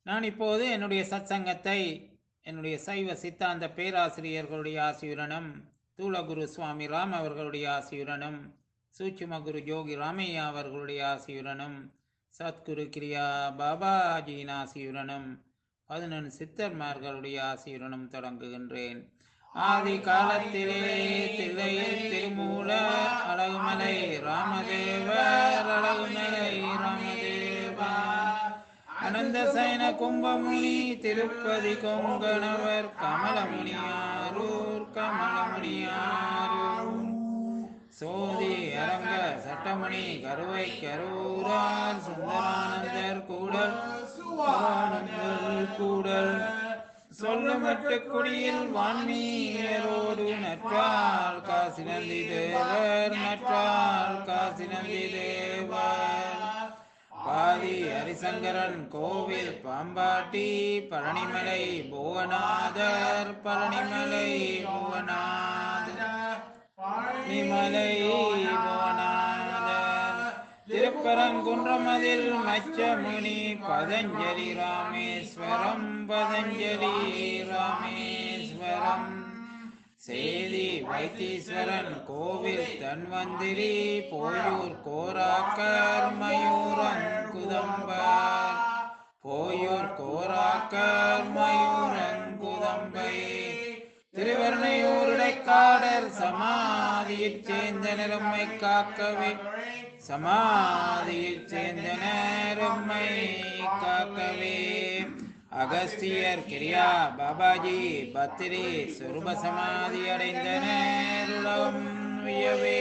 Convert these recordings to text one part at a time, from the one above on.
நான் இப்போது என்னுடைய சத்சங்கத்தை என்னுடைய சைவ சித்தாந்த பேராசிரியர்களுடைய ஆசியுடனும் தூளகுரு சுவாமி ராம் அவர்களுடைய ஆசியுடனும் சூட்சும குரு யோகி ராமையா அவர்களுடைய ஆசியுடனும் சத்குரு கிரியா பாபாஜியின் ஆசியுடனும் பதினொன்று சித்தர்மார்களுடைய ஆசியுடனும் தொடங்குகின்றேன் ஆதி காலத்திலே தில்லையில் திருமூல அழகுமலை ராமதேவர் அழகுமலை ராமதேவா அனந்த சயன கும்பமுனி திருப்பதி கொங்கணவர் கமலமுனியாரூர் கமலமுனியாரூர் சோதி அரங்க சட்டமணி கருவை கரூரார் சுந்தரானந்தர் கூடல் சுவானந்தர் கூடல் சொல்லமற்ற குடியில் வான்மீரோடு நற்றால் காசி நந்தி தேவர் நற்றால் காசி நந்தி தேவர் பாதி ஹரிசங்கரன் கோவில் பாம்பாட்டி பழனிமலை புவனாதர் பழனிமலை புவனாதர் பழனிமலை புவனாதர் திருப்பரங்குன்றமதில் மச்சமுனி பதஞ்சலி ராமேஸ்வரம் பதஞ்சலி ராமேஸ்வரம் சேதி வைத்தீஸ்வரன் கோவில் தன்வந்திரி போயூர் கோராக்கர் மயூரன் குதம்பர் போயூர் கோராக்கர் மயூரன் குதம்பை திருவர்ணையூருடைக்காடர் சமாதியைச் சேர்ந்த நிறம்மை காக்கவே சமாதியைச் சேர்ந்த நேரம்மை காக்கவே அகஸ்தியர் கிரியா பாபாஜி பத்திரி சுரூப சமாதி அடைந்தனர் உலகம் உயவே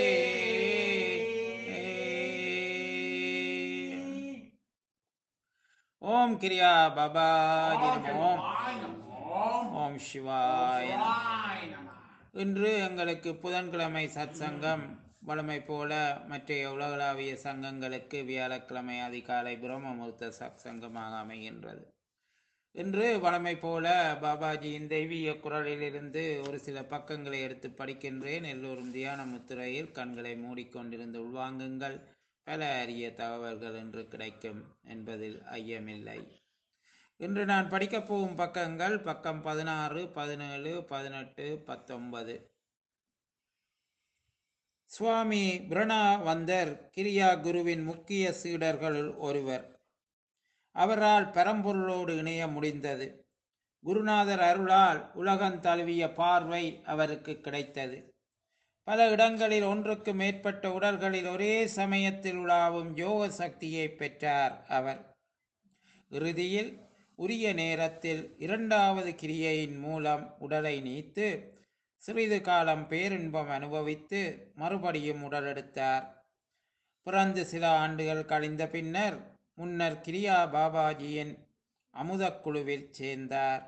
ஓம் கிரியா பாபாஜி நமோ ஓம் சிவாய நமோ. இன்று எங்களுக்கு புதன்கிழமை சத்சங்கம் வழமை போல மற்ற உலகளாவிய சங்கங்களுக்கு வியாழக்கிழமை அதிகாலை பிரம்மமுகூர்த்த சத்சங்கமாக அமைகின்றது இன்று வழமை போல பாபாஜியின் தெய்வீக குரலிலிருந்து ஒரு சில பக்கங்களை எடுத்து படிக்கின்றேன் எல்லோரும் தியான முத்திரையில் கண்களை மூடிக்கொண்டிருந்து உள்வாங்குங்கள் பல அரிய தகவல்கள் என்று கிடைக்கும் என்பதில் ஐயமில்லை இன்று நான் படிக்கப் போகும் பக்கங்கள் பக்கம் பதினாறு பதினேழு பதினெட்டு பத்தொன்பது சுவாமி பிரணாவந்தர் கிரியா குருவின் முக்கிய சீடர்களுள் ஒருவர் அவரால் பரம்பொருளோடு இணைய முடிந்தது குருநாதர் அருளால் உலகம் தழுவிய பார்வை அவருக்கு கிடைத்தது பல இடங்களில் ஒன்றுக்கு மேற்பட்ட உடல்களில் ஒரே சமயத்தில் உலாவும் யோக சக்தியை பெற்றார் அவர் இறுதியில் உரிய நேரத்தில் இரண்டாவது கிரியையின் மூலம் உடலை நீத்து சிறிது காலம் பேரின்பம் அனுபவித்து மறுபடியும் உடலெடுத்தார் பிறந்து சில ஆண்டுகள் கழிந்த பின்னர் முன்னர் கிரியா பாபாஜியின் அமுதக் குழுவில் சேர்ந்தார்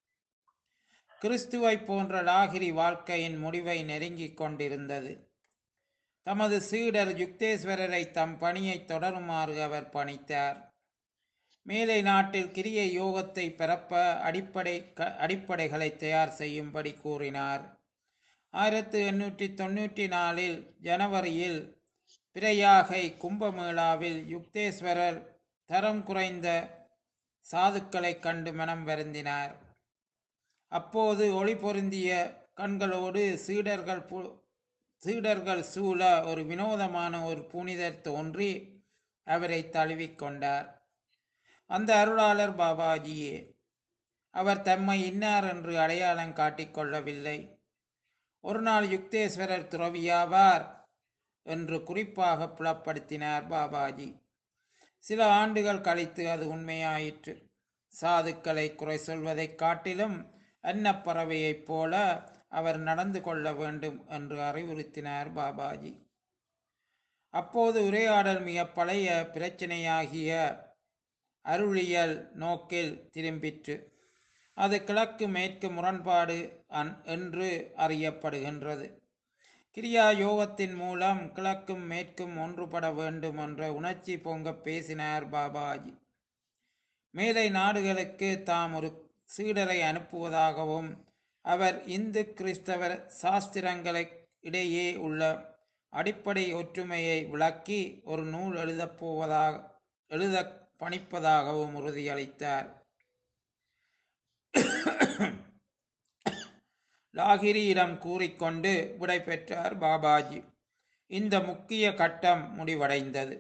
கிறிஸ்துவை போன்ற லாகிரி வாழ்க்கையின் முடிவை நெருங்கிக் கொண்டிருந்தது தமது சீடர் யுக்தேஸ்வரரை தம் பணியை தொடருமாறு அவர் பணித்தார் மேலை நாட்டில் கிரிய யோகத்தை பரப்ப அடிப்படை க அடிப்படைகளை தயார் செய்யும்படி கூறினார் ஆயிரத்து எண்ணூற்றி தொண்ணூற்றி நாலில் ஜனவரியில் பிரயாகை கும்பமேளாவில் யுக்தேஸ்வரர் தரம் குறைந்த சாதுக்களைக் கண்டு மனம் வருந்தினார் அப்போது ஒளி பொருந்திய கண்களோடு சீடர்கள் பு- சீடர்கள் சூழ ஒரு வினோதமான ஒரு புனிதர் தோன்றி அவரை தழுவிக்கொண்டார் அந்த அருளாளர் பாபாஜியே அவர் தம்மை இன்னார் என்று அடையாளம் காட்டிக் கொள்ளவில்லை ஒரு நாள் யுக்தேஸ்வரர் துறவியாவார் என்று குறிப்பாக புலப்படுத்தினார் பாபாஜி சில ஆண்டுகள் கழித்து அது உண்மையாயிற்று சாதுக்களை குறை சொல்வதைக் காட்டிலும் அன்னப்பறவையைப் போல அவர் நடந்து கொள்ள வேண்டும் என்று அறிவுறுத்தினார் பாபாஜி அப்போது உரையாடல் மிக பழைய பிரச்சனையாகிய அருளியல் நோக்கில் திரும்பிற்று அது கிழக்கு மேற்கு முரண்பாடு அன்- என்று அறியப்படுகின்றது கிரியா யோகத்தின் மூலம் கிழக்கும் மேற்கும் ஒன்றுபட வேண்டும் என்ற உணர்ச்சி பொங்க பேசினார் பாபாஜி மேலை நாடுகளுக்கு தாம் ஒரு சீடரை அனுப்புவதாகவும் அவர் இந்து கிறிஸ்தவ சாஸ்திரங்களை இடையே உள்ள அடிப்படை ஒற்றுமையை விளக்கி ஒரு நூல் எழுதப் போவதாக எழுத பணிப்பதாகவும் உறுதியளித்தார் லாகிரியிடம் கூறிக்கொண்டு விடை பெற்றார் பாபாஜி இந்த முக்கிய கட்டம் முடிவடைந்தது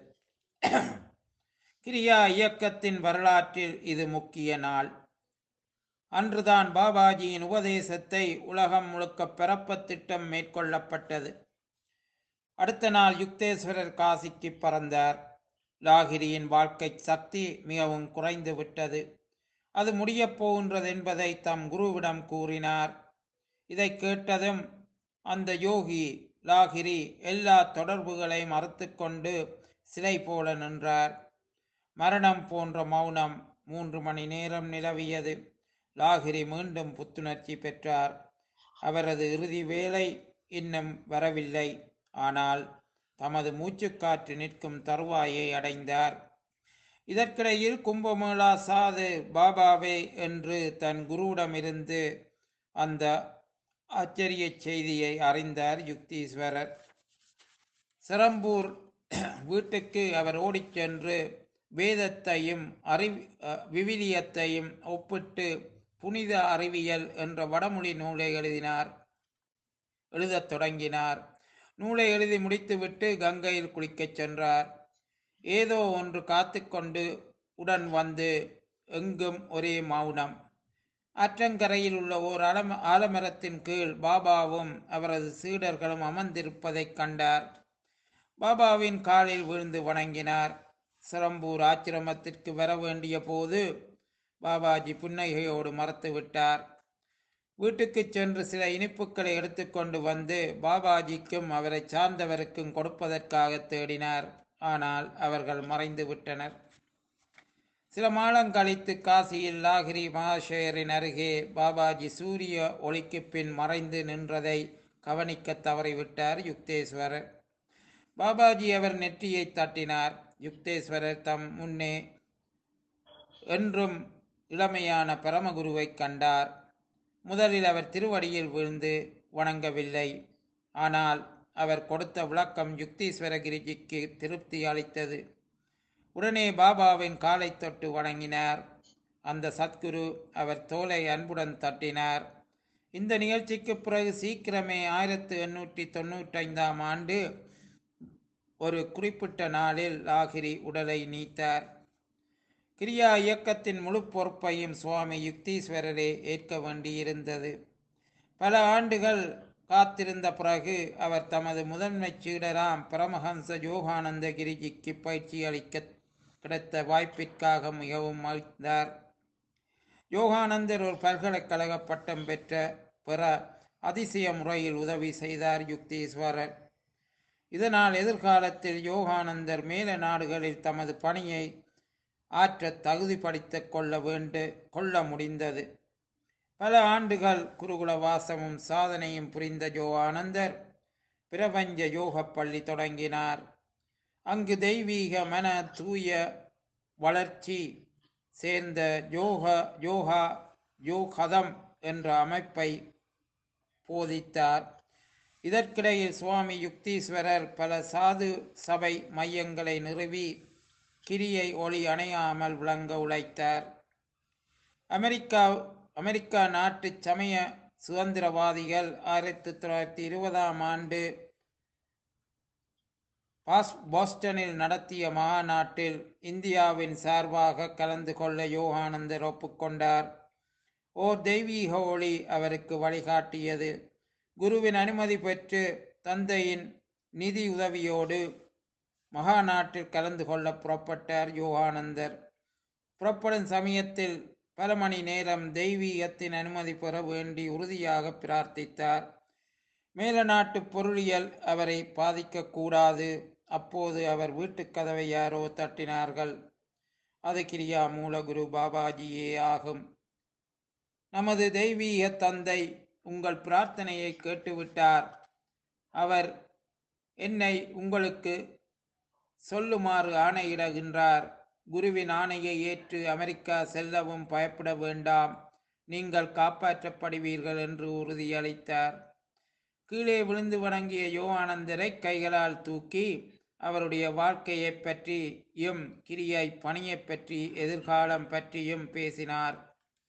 கிரியா இயக்கத்தின் வரலாற்றில் இது முக்கிய நாள் அன்றுதான் பாபாஜியின் உபதேசத்தை உலகம் முழுக்க பரப்ப திட்டம் மேற்கொள்ளப்பட்டது அடுத்த நாள் யுக்தேஸ்வரர் காசிக்கு பறந்தார் லாகிரியின் வாழ்க்கை சக்தி மிகவும் குறைந்து விட்டது அது முடியப் போகின்றது என்பதை தம் குருவிடம் கூறினார் இதை கேட்டதும் அந்த யோகி லாகிரி எல்லா தொடர்புகளையும் மறுத்துக்கொண்டு சிலை போல நின்றார் மரணம் போன்ற மௌனம் மூன்று மணி நேரம் நிலவியது லாகிரி மீண்டும் புத்துணர்ச்சி பெற்றார் அவரது இறுதி வேலை இன்னும் வரவில்லை ஆனால் தமது மூச்சுக்காற்று நிற்கும் தருவாயை அடைந்தார் இதற்கிடையில் கும்பமேளா சாது பாபாவே என்று தன் குருவிடமிருந்து அந்த ஆச்சரிய செய்தியை அறிந்தார் யுக்தீஸ்வரர் சிரம்பூர் வீட்டுக்கு அவர் ஓடிச் சென்று வேதத்தையும் அறிவி அஹ், விவிலியத்தையும் ஒப்பிட்டு புனித அறிவியல் என்ற வடமொழி நூலை எழுதினார் எழுதத் தொடங்கினார் நூலை எழுதி முடித்துவிட்டு கங்கையில் குளிக்கச் சென்றார் ஏதோ ஒன்று காத்துக்கொண்டு உடன் வந்து எங்கும் ஒரே மௌனம் ஆற்றங்கரையில் உள்ள ஓர் அலம ஆலமரத்தின் கீழ் பாபாவும் அவரது சீடர்களும் அமர்ந்திருப்பதைக் கண்டார் பாபாவின் காலில் விழுந்து வணங்கினார் சிரம்பூர் ஆச்சிரமத்திற்கு வர வேண்டிய போது பாபாஜி புன்னகையோடு மறத்து விட்டார் வீட்டுக்குச் சென்று சில இனிப்புகளை எடுத்துக்கொண்டு வந்து பாபாஜிக்கும் அவரை சார்ந்தவருக்கும் கொடுப்பதற்காக தேடினார் ஆனால் அவர்கள் மறைந்து விட்டனர் சில மாதம் கழித்து காசியில் லாகிரி மகாஷேரின் அருகே பாபாஜி சூரிய ஒளிக்கு பின் மறைந்து நின்றதை கவனிக்க தவறிவிட்டார் யுக்தேஸ்வரர் பாபாஜி அவர் நெற்றியை தட்டினார் யுக்தேஸ்வரர் தம் முன்னே என்றும் இளமையான பரமகுருவை கண்டார் முதலில் அவர் திருவடியில் விழுந்து வணங்கவில்லை ஆனால் அவர் கொடுத்த விளக்கம் யுக்தீஸ்வரகிரிஜிக்கு திருப்தி அளித்தது உடனே பாபாவின் காலை தொட்டு வணங்கினார் அந்த சத்குரு அவர் தோலை அன்புடன் தட்டினார் இந்த நிகழ்ச்சிக்கு பிறகு சீக்கிரமே ஆயிரத்து எண்ணூற்றி தொண்ணூற்றைந்தாம் ஆண்டு ஒரு குறிப்பிட்ட நாளில் லாகிரி உடலை நீத்தார் கிரியா இயக்கத்தின் முழு பொறுப்பையும் சுவாமி யுக்தீஸ்வரரே ஏற்க வேண்டியிருந்தது பல ஆண்டுகள் காத்திருந்த பிறகு அவர் தமது முதன்மை சீடராம் பரமஹம்ச யோகானந்த கிரிஜிக்கு பயிற்சி அளிக்க கிடைத்த வாய்ப்பிற்காக மிகவும் மகிழ்ந்தார் யோகானந்தர் ஒரு பல்கலைக்கழக பட்டம் பெற்ற பெற அதிசய முறையில் உதவி செய்தார் யுக்தீஸ்வரர் இதனால் எதிர்காலத்தில் யோகானந்தர் மேல நாடுகளில் தமது பணியை ஆற்ற தகுதிப்படுத்திக் கொள்ள வேண்டு கொள்ள முடிந்தது பல ஆண்டுகள் குருகுல வாசமும் சாதனையும் புரிந்த யோகானந்தர் பிரபஞ்ச யோகப் பள்ளி தொடங்கினார் அங்கு தெய்வீக மன தூய வளர்ச்சி சேர்ந்த யோக யோகா யோகதம் என்ற அமைப்பை போதித்தார் இதற்கிடையில் சுவாமி யுக்தீஸ்வரர் பல சாது சபை மையங்களை நிறுவி கிரியை ஒளி அணையாமல் விளங்க உழைத்தார் அமெரிக்கா அமெரிக்கா நாட்டு சமய சுதந்திரவாதிகள் ஆயிரத்தி தொள்ளாயிரத்தி இருபதாம் ஆண்டு பாஸ் போஸ்டனில் நடத்திய மாநாட்டில் இந்தியாவின் சார்பாக கலந்து கொள்ள யோகானந்தர் ஒப்புக்கொண்டார் ஓர் தெய்வீக ஒளி அவருக்கு வழிகாட்டியது குருவின் அனுமதி பெற்று தந்தையின் நிதி உதவியோடு மகாநாட்டில் கலந்து கொள்ள புறப்பட்டார் யோகானந்தர் புறப்படும் சமயத்தில் பல மணி நேரம் தெய்வீகத்தின் அனுமதி பெற வேண்டி உறுதியாக பிரார்த்தித்தார் மேல நாட்டு பொருளியல் அவரை பாதிக்கக்கூடாது அப்போது அவர் வீட்டுக் கதவை யாரோ தட்டினார்கள் அது கிரியா மூலகுரு பாபாஜியே ஆகும் நமது தெய்வீக தந்தை உங்கள் பிரார்த்தனையை கேட்டுவிட்டார் அவர் என்னை உங்களுக்கு சொல்லுமாறு ஆணையிடுகின்றார் குருவின் ஆணையை ஏற்று அமெரிக்கா செல்லவும் பயப்பட வேண்டாம் நீங்கள் காப்பாற்றப்படுவீர்கள் என்று உறுதியளித்தார் கீழே விழுந்து வணங்கிய யோகானந்தரை கைகளால் தூக்கி அவருடைய வாழ்க்கையைப் பற்றியும் கிரியை பணியைப் பற்றி எதிர்காலம் பற்றியும் பேசினார்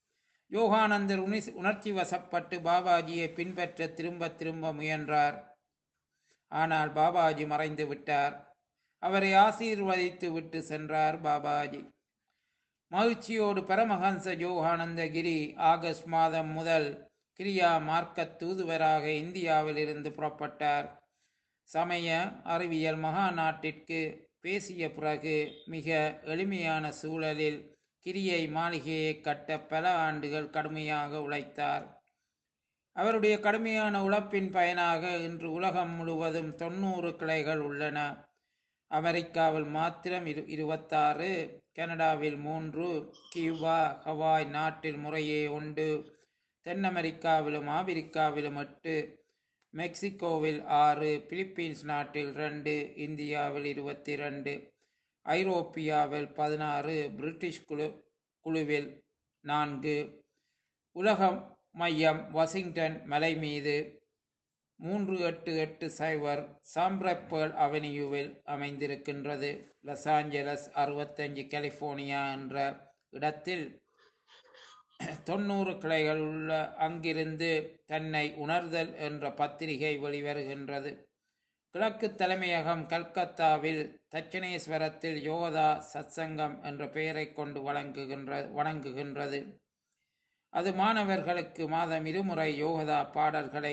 யோகானந்தர் உணி- உணர்ச்சி வசப்பட்டு பாபாஜியை பின்பற்ற திரும்ப திரும்ப முயன்றார் ஆனால் பாபாஜி மறைந்து விட்டார் அவரை ஆசீர்வதித்து விட்டு சென்றார் பாபாஜி மகிழ்ச்சியோடு பரமஹம்ச யோகானந்தகிரி ஆகஸ்ட் மாதம் முதல் கிரியா மார்க்க தூதுவராக இந்தியாவில் இருந்து புறப்பட்டார் சமய அறிவியல் மகா நாட்டிற்கு பேசிய பிறகு மிக எளிமையான சூழலில் கிரியை மாளிகையை கட்ட பல ஆண்டுகள் கடுமையாக உழைத்தார் அவருடைய கடுமையான உழைப்பின் பயனாக இன்று உலகம் முழுவதும் தொண்ணூறு கிளைகள் உள்ளன அமெரிக்காவில் மாத்திரம் இரு இருபத்தாறு கனடாவில் மூன்று கியூபா ஹவாய் நாட்டில் முறையே உண்டு தென் அமெரிக்காவிலும் ஆப்பிரிக்காவிலும் எட்டு மெக்சிகோவில் ஆறு பிலிப்பீன்ஸ் நாட்டில் ரெண்டு இந்தியாவில் இருபத்தி ரெண்டு ஐரோப்பியாவில் பதினாறு பிரிட்டிஷ் குழு குழுவில் நான்கு உலகம் மையம் வாஷிங்டன் மலை மீது மூன்று எட்டு எட்டு சைபர் சாம்பிரப்பேல் அவென்யூவில் அமைந்திருக்கின்றது லாஸ் ஆஞ்சலஸ் அறுபத்தஞ்சு கலிபோர்னியா என்ற இடத்தில் தொண்ணூறு கிளைகள் உள்ள அங்கிருந்து தன்னை உணர்தல் என்ற பத்திரிகை வெளிவருகின்றது கிழக்கு தலைமையகம் கல்கத்தாவில் தட்சணேஸ்வரத்தில் யோகதா சத்சங்கம் என்ற பெயரை கொண்டு வழங்குகின்ற வணங்குகின்றது அது மாணவர்களுக்கு மாதம் இருமுறை யோகதா பாடல்களை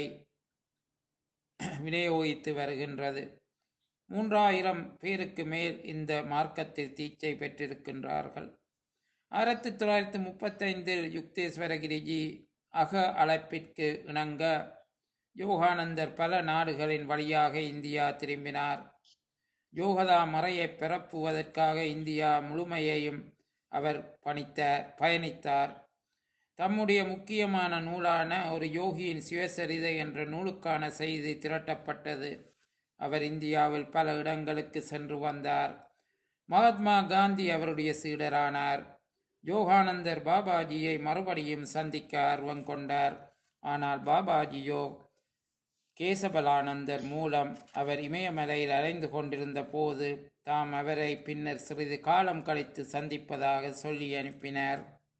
விநியோகித்து வருகின்றது மூன்றாயிரம் பேருக்கு மேல் இந்த மார்க்கத்தில் தீட்சை பெற்றிருக்கின்றார்கள் ஆயிரத்தி தொள்ளாயிரத்தி முப்பத்தைந்தில் யுக்தேஸ்வரகிரிஜி அக அழைப்பிற்கு இணங்க யோகானந்தர் பல நாடுகளின் வழியாக இந்தியா திரும்பினார் யோகதா மறையை பரப்புவதற்காக இந்தியா முழுமையையும் அவர் பணித்தார் பயணித்தார் தம்முடைய முக்கியமான நூலான ஒரு யோகியின் சுயசரிதை என்ற நூலுக்கான செய்தி திரட்டப்பட்டது அவர் இந்தியாவில் பல இடங்களுக்கு சென்று வந்தார் மகாத்மா காந்தி அவருடைய சீடரானார் யோகானந்தர் பாபாஜியை மறுபடியும் சந்திக்க ஆர்வம் கொண்டார் ஆனால் பாபாஜியோ கேசபலானந்தர் மூலம் அவர் இமயமலையில் அலைந்து கொண்டிருந்த போது தாம் அவரை பின்னர் சிறிது காலம் கழித்து சந்திப்பதாக சொல்லி அனுப்பினார்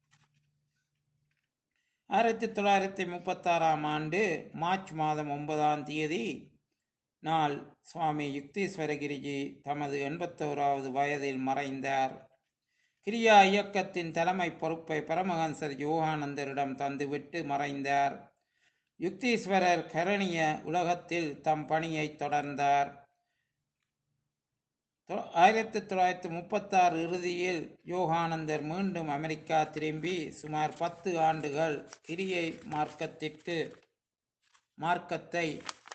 ஆயிரத்தி தொள்ளாயிரத்தி முப்பத்தாறாம் ஆண்டு மார்ச் மாதம் ஒன்பதாம் தேதி நாள் சுவாமி யுக்தீஸ்வரகிரிஜி தமது எண்பத்தோராவது வயதில் மறைந்தார் கிரியா இயக்கத்தின் தலைமை பொறுப்பை பரமஹம்சர் யோகானந்தரிடம் தந்துவிட்டு மறைந்தார் யுக்தீஸ்வரர் கரணிய உலகத்தில் தம் பணியை தொடர்ந்தார் தொ- ஆயிரத்தி தொள்ளாயிரத்தி முப்பத்தாறு இறுதியில் யோகானந்தர் மீண்டும் அமெரிக்கா திரும்பி சுமார் பத்து ஆண்டுகள் கிரியை மார்க்கத்திற்கு மார்க்கத்தை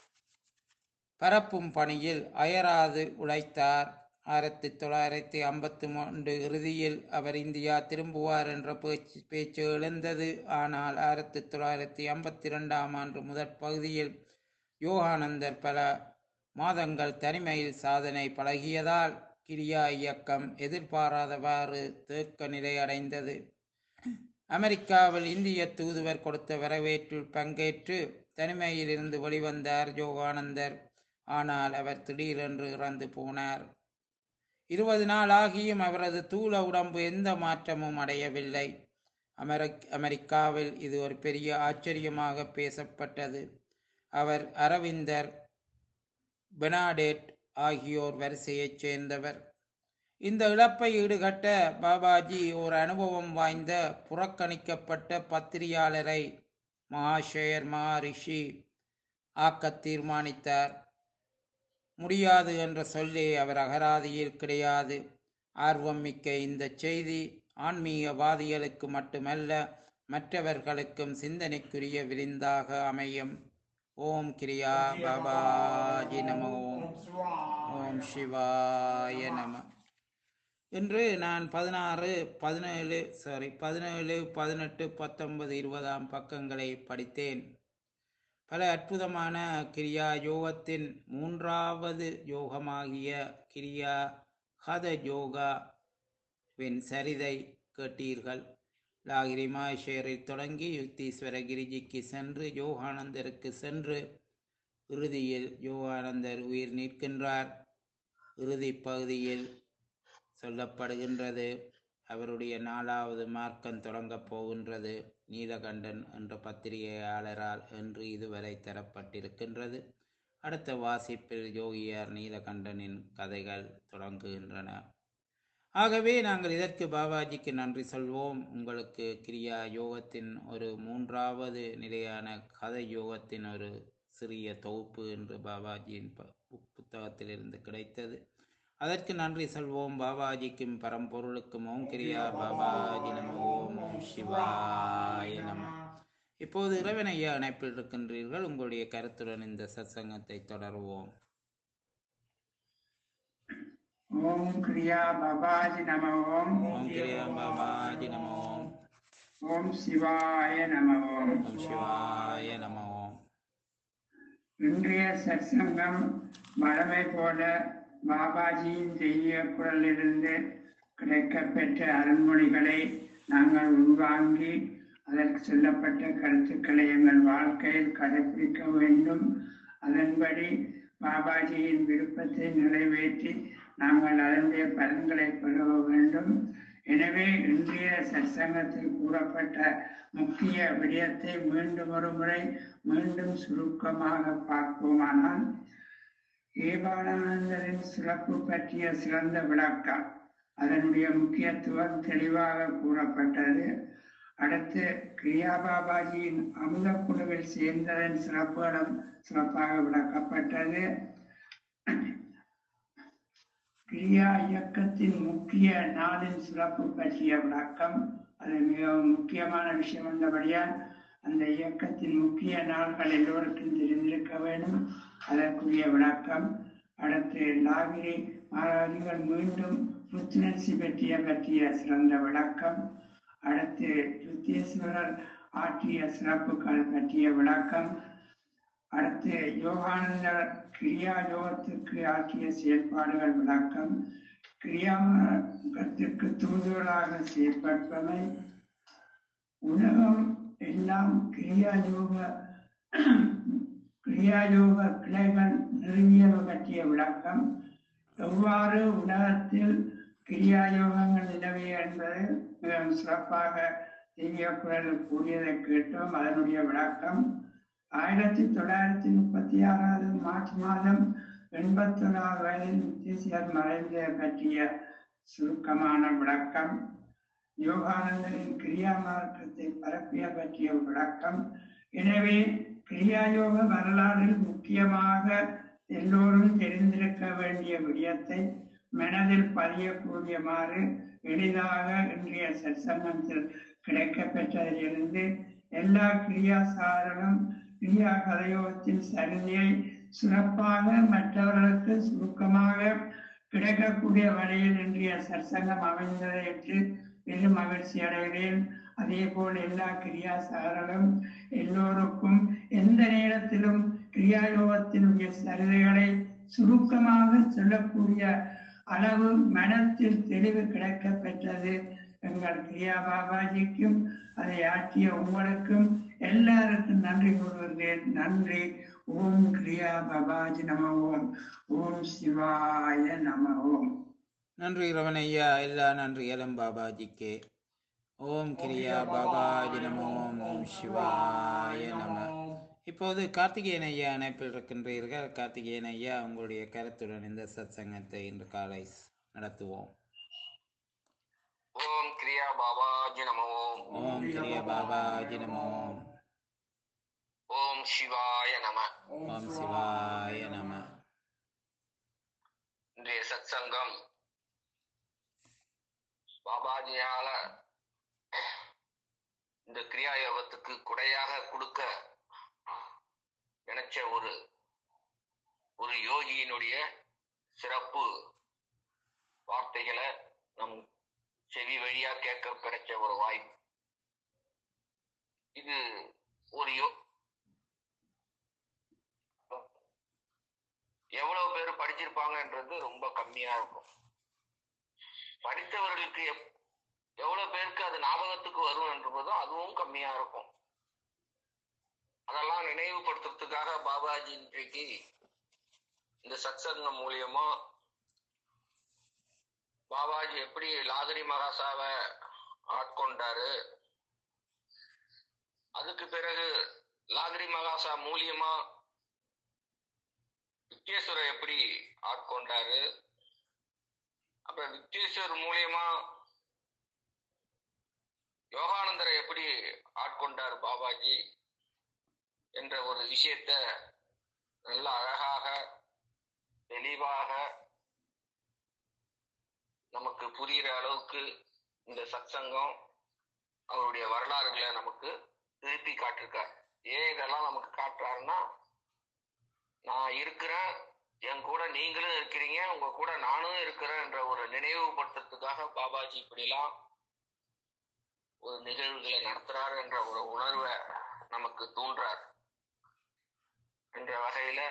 பரப்பும் பணியில் அயராது உழைத்தார் ஆயிரத்தி தொள்ளாயிரத்தி ஐம்பத்தி மூன்று இறுதியில் அவர் இந்தியா திரும்புவார் என்ற பேச்சு பேச்சு எழுந்தது ஆனால் ஆயிரத்தி தொள்ளாயிரத்தி ஐம்பத்தி ரெண்டாம் ஆண்டு முதற் பகுதியில் யோகானந்தர் பல மாதங்கள் தனிமையில் சாதனை பழகியதால் கிரியா இயக்கம் எதிர்பாராதவாறு தேக்க நிலை அடைந்தது அமெரிக்காவில் இந்திய தூதுவர் கொடுத்த வரவேற்றில் பங்கேற்று தனிமையில் இருந்து வெளிவந்தார் யோகானந்தர் ஆனால் அவர் திடீரென்று இறந்து போனார் இருபது நாள் ஆகியும் அவரது தூள உடம்பு எந்த மாற்றமும் அடையவில்லை அமெரிக் அமெரிக்காவில் இது ஒரு பெரிய ஆச்சரியமாக பேசப்பட்டது அவர் அரவிந்தர் பெனாடேட் ஆகியோர் வரிசையைச் சேர்ந்தவர் இந்த இழப்பை ஈடுகட்ட பாபாஜி ஒரு அனுபவம் வாய்ந்த புறக்கணிக்கப்பட்ட பத்திரிகையாளரை மகாஷேர் மகரிஷி ஆக்கத் தீர்மானித்தார் முடியாது என்ற சொல்லே அவர் அகராதியில் கிடையாது ஆர்வம் மிக்க இந்த செய்தி ஆன்மீகவாதிகளுக்கு மட்டுமல்ல மற்றவர்களுக்கும் சிந்தனைக்குரிய விருந்தாக அமையும் ஓம் கிரியா பாபாஜி நம ஓம் ஓம் சிவாய நம இன்று நான் பதினாறு பதினேழு சாரி பதினேழு பதினெட்டு பத்தொன்பது இருபதாம் பக்கங்களை படித்தேன் பல அற்புதமான கிரியா யோகத்தின் மூன்றாவது யோகமாகிய கிரியா ஹத யோகாவின் சரிதை கேட்டீர்கள் லாகிரி மாஹேஷரில் தொடங்கி யுக்தீஸ்வர கிரிஜிக்கு சென்று யோகானந்தருக்கு சென்று இறுதியில் யோகானந்தர் உயிர் நிற்கின்றார் இறுதி பகுதியில் சொல்லப்படுகின்றது அவருடைய நாலாவது மார்க்கம் தொடங்கப் போகின்றது நீலகண்டன் என்ற பத்திரிகையாளரால் என்று இதுவரை தரப்பட்டிருக்கின்றது அடுத்த வாசிப்பில் யோகியார் நீலகண்டனின் கதைகள் தொடங்குகின்றன ஆகவே நாங்கள் இதற்கு பாபாஜிக்கு நன்றி சொல்வோம் உங்களுக்கு கிரியா யோகத்தின் ஒரு மூன்றாவது நிலையான கதை யோகத்தின் ஒரு சிறிய தொகுப்பு என்று பாபாஜியின் ப- பு- புத்தகத்திலிருந்து கிடைத்தது அதற்கு நன்றி சொல்வோம் பாபாஜிக்கும் பரம்பொருளுக்கும் ஓம் கிரியா பாபாஜி நம ஓம் ஓம் சிவாய நம இப்போது இறைவனையா இணைப்பில் இருக்கின்றீர்கள் உங்களுடைய கருத்துடன் இந்த சத்சங்கத்தை தொடருவோம் ஓம் கிரியா பபாஜி நம ஓம் ஓம் கிரியா பாபாஜி நம ஓம் ஓம் சிவாய நம ஓம் ஓம் சிவாய நம ஓம் இன்றைய சத்சங்கம் வழமை போல பாபாஜியின் தெய்வ குரலிலிருந்து கிடைக்கப்பெற்ற அருண்மொழிகளை நாங்கள் உள்வாங்கி அதற்கு சொல்லப்பட்ட கருத்துக்களை எங்கள் வாழ்க்கையில் கடைபிடிக்க வேண்டும் அதன்படி பாபாஜியின் விருப்பத்தை நிறைவேற்றி நாங்கள் அதனுடைய பலன்களை பெற வேண்டும் எனவே இன்றைய சத்சங்கத்தில் கூறப்பட்ட முக்கிய விடயத்தை மீண்டும் ஒரு முறை மீண்டும் சுருக்கமாக பார்ப்போமானால் ஏபாலானந்தரின் சிறப்பு பற்றிய சிறந்த விளக்கம் அதனுடைய முக்கியத்துவம் தெளிவாக கூறப்பட்டது அடுத்து கிரியா பாபாஜியின் அமுத குழுவில் சேர்ந்ததன் சிறப்புகளும் சிறப்பாக விளக்கப்பட்டது கிரியா இயக்கத்தின் முக்கிய நாளின் சிறப்பு பற்றிய விளக்கம் அது மிகவும் முக்கியமான விஷயம் என்றபடியால் அந்த இயக்கத்தின் முக்கிய நாள்கள் எல்லோருக்கும் தெரிந்திருக்க வேண்டும் அதற்குரிய விளக்கம் அடுத்து லாகிரி மகாராஜிகள் மீண்டும் புத்துணர்ச்சி பற்றிய பற்றிய சிறந்த விளக்கம் அடுத்து யுத்தேஸ்வரர் ஆற்றிய சிறப்புகள் பற்றிய விளக்கம் அடுத்து யோகானந்தர் கிரியா யோகத்திற்கு ஆற்றிய செயல்பாடுகள் விளக்கம் கிரியாமத்திற்கு தூதுவராக செயல்படுபவை உலகம் எல்லாம் கிரியா யோக கிரியா யோக கிளைகள் நிறுவியவை பற்றிய விளக்கம் எவ்வாறு உலகத்தில் கிரியா யோகங்கள் நிலவிய என்பது மிகவும் சிறப்பாக தெரிய குரலில் கூறியதை கேட்டோம் அதனுடைய விளக்கம் ஆயிரத்தி தொள்ளாயிரத்தி முப்பத்தி ஆறாவது மார்ச் மாதம் எண்பத்தி ஒன்றாவது வயதில் தேசியர் மறைந்த பற்றிய சுருக்கமான விளக்கம் யோகானந்தரின் கிரியா மார்க்கத்தை பரப்பிய பற்றிய விளக்கம் எனவே கிரியா யோக வரலாறில் முக்கியமாக எல்லோரும் தெரிந்திருக்க வேண்டிய விடயத்தை மனதில் பதியக்கூடியமாறு எளிதாக இன்றைய சற்சங்கத்தில் கிடைக்கப்பெற்றதிலிருந்து எல்லா கிரியாசாரரும் கிரியா கதையோகத்தின் சரிதையை சிறப்பாக மற்றவர்களுக்கு சுருக்கமாக கிடைக்கக்கூடிய வழியில் இன்றைய சற்சங்கம் அமைந்ததை என்று பெரும் மகிழ்ச்சி அடைகிறேன் அதே போல் எல்லா கிரியாசாரரும் எல்லோருக்கும் எந்த நேரத்திலும் கிரியாயோகத்தினுடைய சரிதைகளை சுருக்கமாக சொல்லக்கூடிய அளவு மனத்தில் தெளிவு கிடைக்க பெற்றது எங்கள் கிரியா பாபாஜிக்கும் அதை ஆற்றிய உங்களுக்கும் எல்லாருக்கும் நன்றி கூறுகிறேன் நன்றி ஓம் கிரியா பாபாஜி நம ஓம் ஓம் சிவாய நம ஓம் நன்றி ரவணையா எல்லா நன்றி இளம் பாபாஜிக்கு ஓம் கிரியா பாபாஜி நம ஓம் ஓம் சிவாய நம இப்போது கார்த்திகேயன் ஐயா இணைப்பில் இருக்கின்றீர்கள் கார்த்திகேயன் ஐயா உங்களுடைய கருத்துடன் இந்த சத்சங்கத்தை இன்று காலை நடத்துவோம் ஓம் கிரியா பாபாஜி நம ஓம் ஓம் கிரியா பாபாஜி நம ஓம் ஓம் சிவாய நம ஓம் சிவாய நம இன்றைய சத்சங்கம் பாபாஜியால இந்த கிரியா யோகத்துக்கு குடையாக கொடுக்க நினைச்ச ஒரு ஒரு யோகியினுடைய சிறப்பு வார்த்தைகளை நம் செவி வழியா கேட்க கிடைச்ச ஒரு வாய்ப்பு இது ஒரு யோ எவ்வளவு பேர் படிச்சிருப்பாங்கன்றது ரொம்ப கம்மியா இருக்கும் படித்தவர்களுக்கு எப்- எவ்வளவு பேருக்கு அது ஞாபகத்துக்கு வரும் என்பதும் அதுவும் கம்மியா இருக்கும் அதெல்லாம் நினைவுபடுத்துறதுக்காக பாபாஜி இன்றைக்கு இந்த சத்சங்கம் மூலியமா பாபாஜி எப்படி லாதிரி மகாசாவை ஆட்கொண்டாரு அதுக்கு பிறகு லாதிரி மகாசா மூலியமா விக்னேஸ்வரை எப்படி ஆட்கொண்டாரு அப்புறம் விக்னேஸ்வர் மூலியமா யோகானந்தரை எப்படி ஆட்கொண்டார் பாபாஜி என்ற ஒரு விஷயத்த நல்ல அழகாக தெளிவாக நமக்கு புரிகிற அளவுக்கு இந்த சத்சங்கம் அவருடைய வரலாறுகளை நமக்கு திருப்பி காட்டிருக்கார் ஏன் இதெல்லாம் நமக்கு காட்டுறாருன்னா நான் இருக்கிறேன் என் கூட நீங்களும் இருக்கிறீங்க உங்க கூட நானும் இருக்கிறேன் என்ற ஒரு நினைவுபடுத்துறதுக்காக பாபாஜி இப்படிலாம் ஒரு நிகழ்வுகளை நடத்துறாரு என்ற ஒரு உணர்வை நமக்கு தூண்டுறார் என்ற வகையில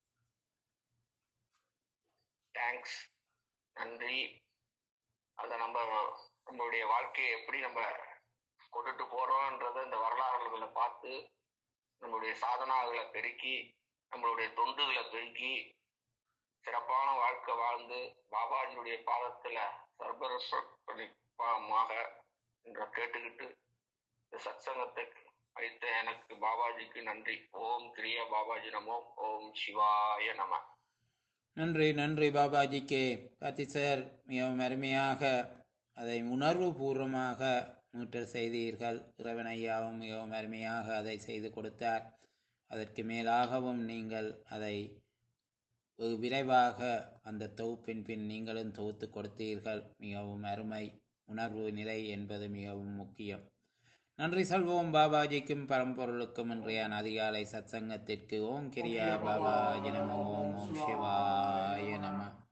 தேங்க்ஸ் நன்றி அதை நம்ம நம்மளுடைய வாழ்க்கையை எப்படி நம்ம கொண்டுட்டு போறோம்ன்றத இந்த வரலாறுகளை பார்த்து நம்மளுடைய சாதனாகளை பெருக்கி நம்மளுடைய தொண்டுகளை பெருக்கி சிறப்பான வாழ்க்கை வாழ்ந்து பாபாஜியுடைய பாதத்துல சர்வரமாக என்ற கேட்டுக்கிட்டு இந்த சத்சங்கத்தை அளித்த எனக்கு பாபாஜிக்கு நன்றி ஓம் கிரியா பாபாஜி நமோ ஓம் சிவாய நம நன்றி நன்றி பாபாஜிக்கு கார்த்தி சார் மிகவும் அருமையாக அதை உணர்வு பூர்வமாக மீட்டல் செய்தீர்கள் இறைவன் ஐயாவும் மிகவும் அருமையாக அதை செய்து கொடுத்தார் அதற்கு மேலாகவும் நீங்கள் அதை வெகு விரைவாக அந்த தொகுப்பின் பின் நீங்களும் தொகுத்து கொடுத்தீர்கள் மிகவும் அருமை உணர்வு நிலை என்பது மிகவும் முக்கியம் நன்றி சொல்வோம் பாபாஜிக்கும் பரம்பொருளுக்கும் இன்றைய அதிகாலை சத்சங்கத்திற்கு ஓம் கிரியா பாபாஜி நம ஓம் ஓம் சிவாய நம